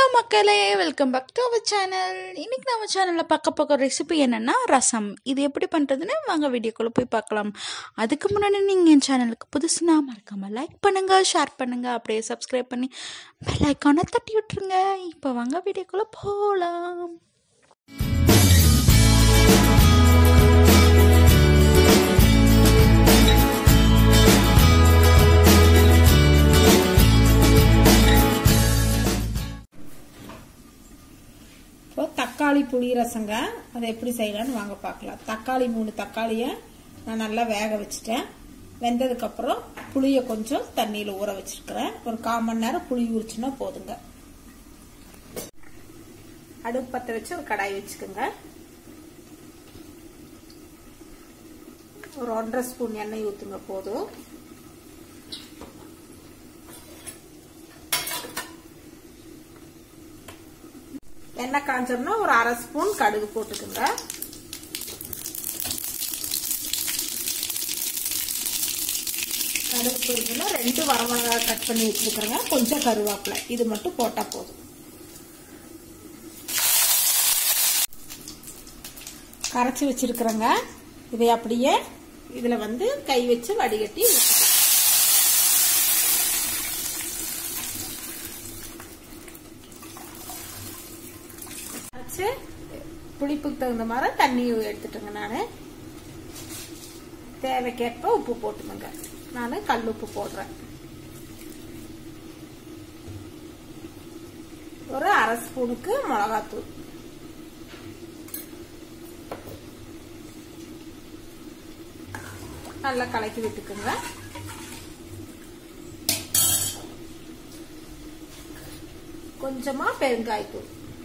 hello மக்களே welcome back to our channel இன்னைக்கு நம்ம சேனலில் பார்க்க போகிற ரெசிபி என்னென்னா ரசம் இது எப்படி பண்ணுறதுன்னு வாங்க வீடியோக்குள்ளே போய் பார்க்கலாம் அதுக்கு முன்னாடி நீங்கள் என் சேனலுக்கு புதுசுனா மறக்காமல் லைக் பண்ணுங்கள் ஷேர் பண்ணுங்கள் அப்படியே சப்ஸ்கிரைப் பண்ணி பெல் ஐக்கானை தட்டி விட்டுருங்க இப்போ வாங்க வீடியோக்குள்ளே போகலாம் இப்போ தக்காளி புளி ரசங்க அதை எப்படி செய்யலாம்னு வாங்க பார்க்கலாம் தக்காளி மூணு தக்காளியை நான் நல்லா வேக வச்சுட்டேன் வெந்ததுக்கப்புறம் புளியை கொஞ்சம் தண்ணியில் ஊற வச்சிருக்கிறேன் ஒரு கால் மணி நேரம் புளி ஊறிச்சுன்னா போதுங்க அடுப்பு பற்ற வச்சு ஒரு கடாய் வச்சுக்கோங்க ஒரு ஒன்றரை ஸ்பூன் எண்ணெய் ஊற்றுங்க போதும் எண்ணெய் காஞ்சோம்னா ஒரு அரை ஸ்பூன் கடுகு போட்டுக்கோங்க கடுகு பொறுப்புல ரெண்டு வரமிளகாய் கட் பண்ணி வச்சிருக்கிறேங்க கொஞ்சம் கருவேப்பிலை இது மட்டும் போட்டா போதும் கரைச்சி வச்சிருக்கிறேங்க இதை அப்படியே இதுல வந்து கை வச்சு வடிகட்டி ஊற்றிக்கலாம் வச்சு புளிப்புக்கு தகுந்த மாதிரி தண்ணி எடுத்துட்டேங்க நான் தேவைக்கேற்ப உப்பு போட்டுக்கோங்க நான் கல் உப்பு போடுறேன் ஒரு அரை ஸ்பூனுக்கு மிளகாத்தூள் நல்லா கலக்கி விட்டுக்குங்க கொஞ்சமா பெருங்காயத்தூள்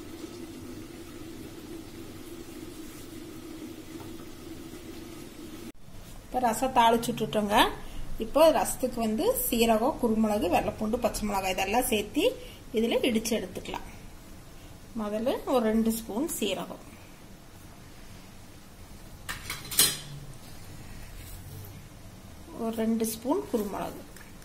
இப்போ ரசம் தாளிச்சு விட்டுட்டோங்க இப்போ ரசத்துக்கு வந்து சீரகம் குருமிளகு வெள்ளைப்பூண்டு பச்சை மிளகாய் இதெல்லாம் சேர்த்து இதில் இடித்து எடுத்துக்கலாம் முதல்ல ஒரு ரெண்டு ஸ்பூன் சீரகம் ஒரு ரெண்டு ஸ்பூன் குருமிளகு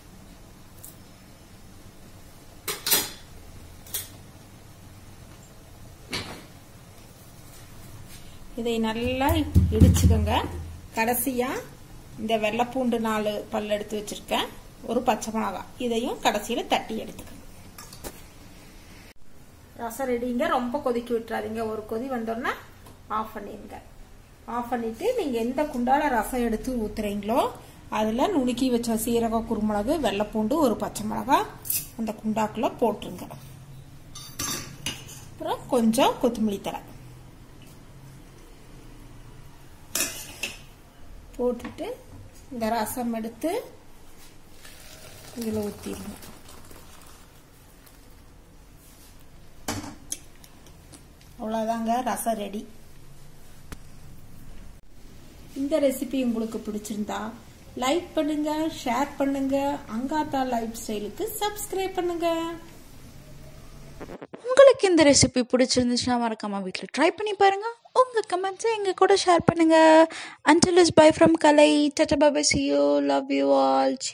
இதை நல்லா இடிச்சுக்கோங்க கடைசியா இந்த வெள்ளைப்பூண்டு நாலு பல் எடுத்து வச்சிருக்கேன் ஒரு பச்சை மிளகாய் இதையும் கடைசியில தட்டி எடுத்துக்கோங்க ரசம் ரெடிங்க ரொம்ப கொதிக்க விட்டுறாதீங்க ஒரு கொதி வந்தோன்னா ஆஃப் பண்ணிடுங்க ஆஃப் பண்ணிட்டு நீங்க எந்த குண்டால ரசம் எடுத்து ஊத்துறீங்களோ அதுல நுணுக்கி வச்ச சீரகம் குருமிளகு வெள்ளைப்பூண்டு ஒரு பச்சை மிளகாய் அந்த குண்டாக்குள்ள போட்டுருங்க அப்புறம் கொஞ்சம் கொத்தமல்லி தலை போட்டுட்டு இந்த ரசம் எடுத்து இதில் ஊற்றிடணும் அவ்வளோதாங்க ரசம் ரெடி இந்த ரெசிபி உங்களுக்கு பிடிச்சிருந்தா லைக் பண்ணுங்க ஷேர் பண்ணுங்க அங்காத்தா லைஃப் ஸ்டைலுக்கு சப்ஸ்கிரைப் பண்ணுங்க உங்களுக்கு இந்த ரெசிபி பிடிச்சிருந்துச்சுன்னா மறக்காமல் வீட்டில் ட்ரை பண்ணி பாருங்கள் உங்கள் கமெண்ட்ஸை எங்கள் கூட ஷேர் பண்ணுங்கள் until is bye from Kalai டட்டா பாபா see you love you all